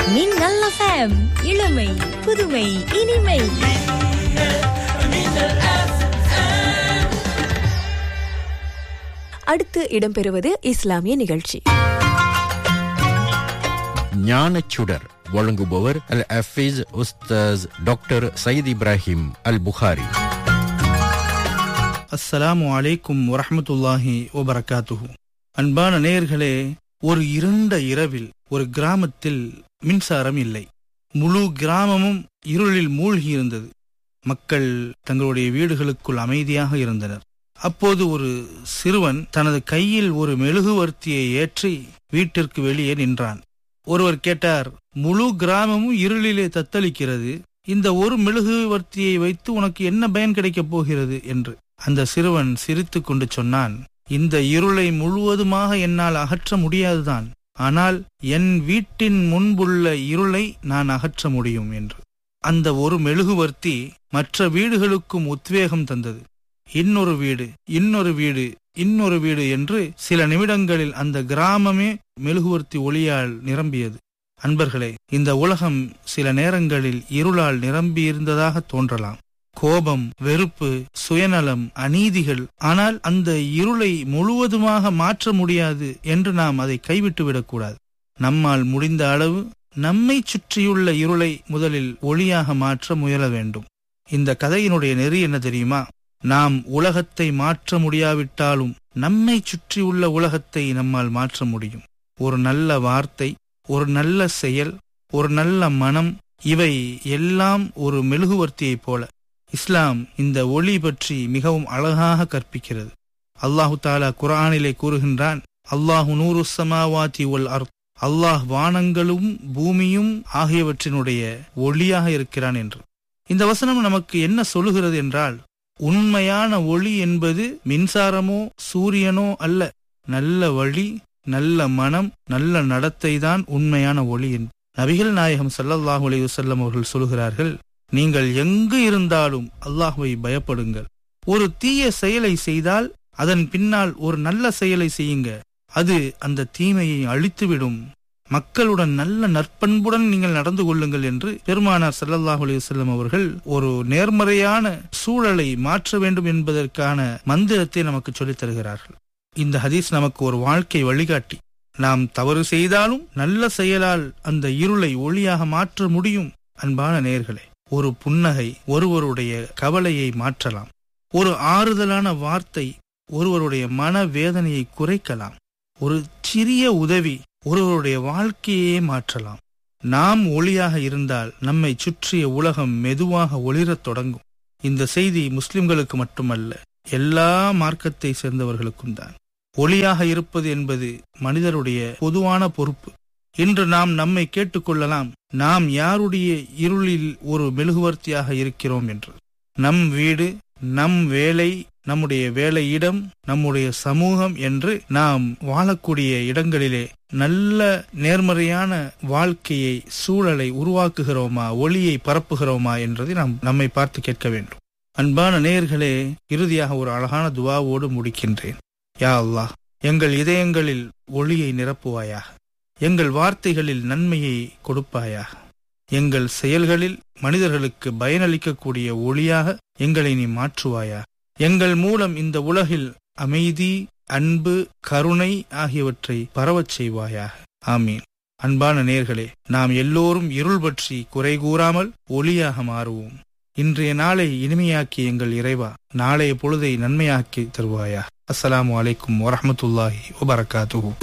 மின்னல் எஃப்எம் இளமை புதுமை இனிமை அடுத்து இடம்பெறுவது இஸ்லாமிய நிகழ்ச்சி ஞானச்சுடர் வழங்குபவர் அல் அஃபீஸ் உஸ்தாஸ் டாக்டர் சயீத் இப்ராஹிம் அல் புகாரி அஸ்ஸலாமு அலைக்கும் வரஹ்மத்துல்லாஹி வபரகாத்துஹு அன்பான நேயர்களே ஒரு இருண்ட இரவில் ஒரு கிராமத்தில் மின்சாரம் இல்லை முழு கிராமமும் இருளில் மூழ்கியிருந்தது மக்கள் தங்களுடைய வீடுகளுக்குள் அமைதியாக இருந்தனர் அப்போது ஒரு சிறுவன் தனது கையில் ஒரு மெழுகுவர்த்தியை ஏற்றி வீட்டிற்கு வெளியே நின்றான் ஒருவர் கேட்டார் முழு கிராமமும் இருளிலே தத்தளிக்கிறது இந்த ஒரு மெழுகுவர்த்தியை வைத்து உனக்கு என்ன பயன் கிடைக்கப் போகிறது என்று அந்த சிறுவன் சிரித்துக் கொண்டு சொன்னான் இந்த இருளை முழுவதுமாக என்னால் அகற்ற முடியாதுதான் ஆனால் என் வீட்டின் முன்புள்ள இருளை நான் அகற்ற முடியும் என்று அந்த ஒரு மெழுகுவர்த்தி மற்ற வீடுகளுக்கும் உத்வேகம் தந்தது இன்னொரு வீடு இன்னொரு வீடு இன்னொரு வீடு என்று சில நிமிடங்களில் அந்த கிராமமே மெழுகுவர்த்தி ஒளியால் நிரம்பியது அன்பர்களே இந்த உலகம் சில நேரங்களில் இருளால் நிரம்பியிருந்ததாக தோன்றலாம் கோபம் வெறுப்பு சுயநலம் அநீதிகள் ஆனால் அந்த இருளை முழுவதுமாக மாற்ற முடியாது என்று நாம் அதை கைவிட்டு விடக்கூடாது நம்மால் முடிந்த அளவு நம்மை சுற்றியுள்ள இருளை முதலில் ஒளியாக மாற்ற முயல வேண்டும் இந்த கதையினுடைய நெறி என்ன தெரியுமா நாம் உலகத்தை மாற்ற முடியாவிட்டாலும் நம்மை சுற்றியுள்ள உலகத்தை நம்மால் மாற்ற முடியும் ஒரு நல்ல வார்த்தை ஒரு நல்ல செயல் ஒரு நல்ல மனம் இவை எல்லாம் ஒரு மெழுகுவர்த்தியைப் போல இஸ்லாம் இந்த ஒளி பற்றி மிகவும் அழகாக கற்பிக்கிறது அல்லாஹு தாலா குரானிலே கூறுகின்றான் அல்லாஹு நூறு சமாவாதி ஒல் அர் அல்லாஹ் வானங்களும் பூமியும் ஆகியவற்றினுடைய ஒளியாக இருக்கிறான் என்று இந்த வசனம் நமக்கு என்ன சொல்லுகிறது என்றால் உண்மையான ஒளி என்பது மின்சாரமோ சூரியனோ அல்ல நல்ல வழி நல்ல மனம் நல்ல நடத்தை தான் உண்மையான ஒளி என்று நபிகள் நாயகம் சல்லல்லாஹு அலைஹி வஸல்லம் அவர்கள் சொல்கிறார்கள் நீங்கள் எங்கு இருந்தாலும் அல்லாஹுவை பயப்படுங்கள் ஒரு தீய செயலை செய்தால் அதன் பின்னால் ஒரு நல்ல செயலை செய்யுங்க அது அந்த தீமையை அழித்துவிடும் மக்களுடன் நல்ல நற்பண்புடன் நீங்கள் நடந்து கொள்ளுங்கள் என்று பெருமானார் சல்லல்லாஹு அலைஹி வஸல்லம் அவர்கள் ஒரு நேர்மறையான சூழலை மாற்ற வேண்டும் என்பதற்கான மந்திரத்தை நமக்கு சொல்லித் தருகிறார்கள் இந்த ஹதீஸ் நமக்கு ஒரு வாழ்க்கை வழிகாட்டி நாம் தவறு செய்தாலும் நல்ல செயலால் அந்த இருளை ஒளியாக மாற்ற முடியும் அன்பான நேர்களே ஒரு புன்னகை ஒருவருடைய கவலையை மாற்றலாம் ஒரு ஆறுதலான வார்த்தை ஒருவருடைய மன வேதனையை குறைக்கலாம் ஒரு சிறிய உதவி ஒருவருடைய வாழ்க்கையே மாற்றலாம் நாம் ஒளியாக இருந்தால் நம்மை சுற்றிய உலகம் மெதுவாக ஒளிரத் தொடங்கும் இந்த செய்தி முஸ்லிம்களுக்கு மட்டுமல்ல எல்லா மார்க்கத்தை சேர்ந்தவர்களுக்கும் தான் ஒளியாக இருப்பது என்பது மனிதருடைய பொதுவான பொறுப்பு இன்று நாம் நம்மை கேட்டுக்கொள்ளலாம் நாம் யாருடைய இருளில் ஒரு மெழுகுவர்த்தியாக இருக்கிறோம் என்று நம் வீடு நம் வேலை நம்முடைய வேலையிடம் நம்முடைய சமூகம் என்று நாம் வாழக்கூடிய இடங்களிலே நல்ல நேர்மறையான வாழ்க்கையை சூழலை உருவாக்குகிறோமா ஒளியை பரப்புகிறோமா என்றதை நாம் நம்மை பார்த்து கேட்க வேண்டும் அன்பான நேயர்களே இறுதியாக ஒரு அழகான துவாவோடு முடிக்கின்றேன் யா அல்லாஹ் எங்கள் இதயங்களில் ஒளியை நிரப்புவாயாக எங்கள் வார்த்தைகளில் நன்மையை கொடுப்பாயாக எங்கள் செயல்களில் மனிதர்களுக்கு பயனளிக்கக்கூடிய ஒளியாக எங்களை நீ மாற்றுவாயா எங்கள் மூலம் இந்த உலகில் அமைதி அன்பு கருணை ஆகியவற்றை பரவச் செய்வாயாக ஆமீன் அன்பான நேர்களே நாம் எல்லோரும் இருள் பற்றி குறை கூறாமல் ஒளியாக மாறுவோம் இன்றைய நாளை இனிமையாக்கி எங்கள் இறைவா நாளைய பொழுதை நன்மையாக்கி தருவாயா அஸ்ஸலாமு அலைக்கும் வரஹமத்துல்லாஹி வபரகாத்துஹு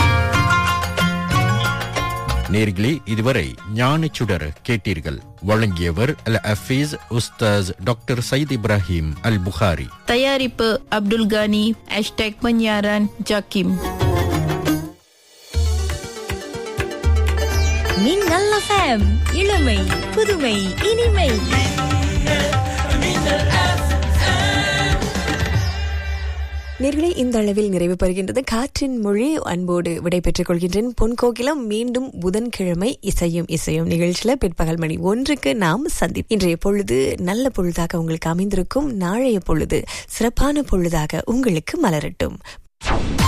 நேர்களே இதுவரை ஞானச்சுடர் கேட்டீர்கள் வழங்கியவர் அல் அஃபீஸ் உஸ்தாஸ் டாக்டர் சயீத் இப்ராஹிம் அல் புகாரி தயாரிப்பு அப்துல் கானி ஹேஷ்டேக் பன்யாரான் ஜாக்கிம் மின்னல் எஃப்எம் இளமை புதுமை இனிமை நேர்களே இந்த அளவில் நிறைவு பெறுகின்றது காற்றின் மொழி அன்போடு விடைபெற்றுக் கொள்கின்றேன் பொன்கோகிலம் மீண்டும் புதன்கிழமை இசையும் இசையும் நிகழ்ச்சியில பிற்பகல் மணி ஒன்றுக்கு நாம் சந்தி இன்றைய பொழுது நல்ல பொழுதாக உங்களுக்கு அமைந்திருக்கும் நாளைய பொழுது சிறப்பான பொழுதாக உங்களுக்கு மலரட்டும்